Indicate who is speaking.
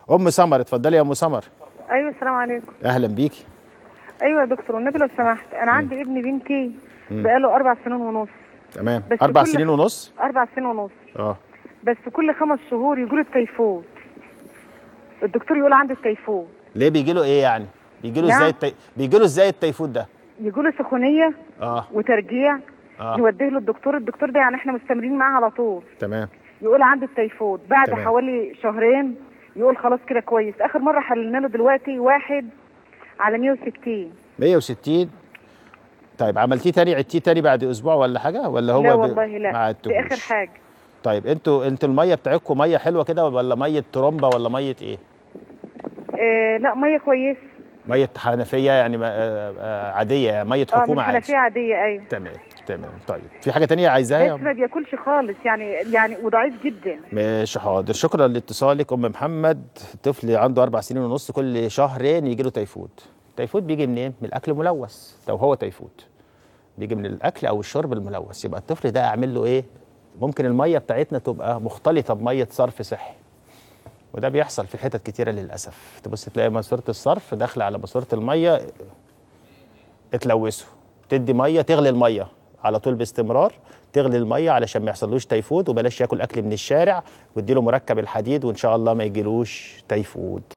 Speaker 1: ام سمر اتفضلي يا ام سمر
Speaker 2: ايوه السلام عليكم
Speaker 1: اهلا بيكي
Speaker 2: ايوه يا دكتور والنبي لو سمحت انا عندي ابن بنتي بقاله اربع سنين ونص
Speaker 1: تمام
Speaker 2: بس
Speaker 1: اربع
Speaker 2: كل-
Speaker 1: سنين ونص
Speaker 2: اربع سنين ونص
Speaker 1: اه
Speaker 2: بس كل خمس شهور يجيله التيفود الدكتور يقول عنده التيفود
Speaker 1: ليه بيجي له ايه يعني بيجي له
Speaker 2: نعم.
Speaker 1: ازاي التي... بيجي له ازاي التيفود ده
Speaker 2: يجيله سخونيه
Speaker 1: اه
Speaker 2: وترجيع
Speaker 1: اه
Speaker 2: نوديه له الدكتور الدكتور ده يعني احنا مستمرين معاه على طول
Speaker 1: تمام
Speaker 2: يقول عنده التيفود بعد
Speaker 1: تمام.
Speaker 2: حوالي شهرين يقول خلاص كده كويس اخر مره حللنا له دلوقتي واحد على 160
Speaker 1: 160 طيب عملتيه تاني عدتيه تاني بعد اسبوع ولا حاجه ولا هو
Speaker 2: لا
Speaker 1: ب-
Speaker 2: والله
Speaker 1: ما
Speaker 2: لا دي
Speaker 1: عدتهوش؟
Speaker 2: اخر حاجه
Speaker 1: طيب انتوا انتوا الميه بتاعتكم ميه حلوه كده ولا ميه ترمبه ولا ميه ايه
Speaker 2: آه لا ميه كويسه
Speaker 1: ميه حنفيه يعني ما- آه، آه، عاديه يعني ميه
Speaker 2: اه
Speaker 1: حكومه
Speaker 2: من
Speaker 1: عادي
Speaker 2: حنفيه عاديه ايوه
Speaker 1: تمام تمام طيب في حاجه تانية عايزاها
Speaker 2: بس ما بياكلش خالص يعني يعني وضعيف جدا
Speaker 1: ماشي حاضر شكرا لاتصالك ام محمد طفل عنده اربع سنين ونص كل شهرين يجي له تيفود تيفود بيجي منين من الاكل الملوث لو هو تيفود بيجي من الاكل او الشرب الملوث يبقى الطفل ده اعمل له ايه ممكن الميه بتاعتنا تبقى مختلطه بميه صرف صحي وده بيحصل في حتت كتيره للاسف تبص تلاقي ماسوره الصرف داخله على ماسوره الميه اتلوثوا تدي ميه تغلي الميه على طول باستمرار تغلي الميه علشان ما يحصلوش تيفود وبلاش ياكل اكل من الشارع واديله مركب الحديد وان شاء الله ما يجيلوش تيفود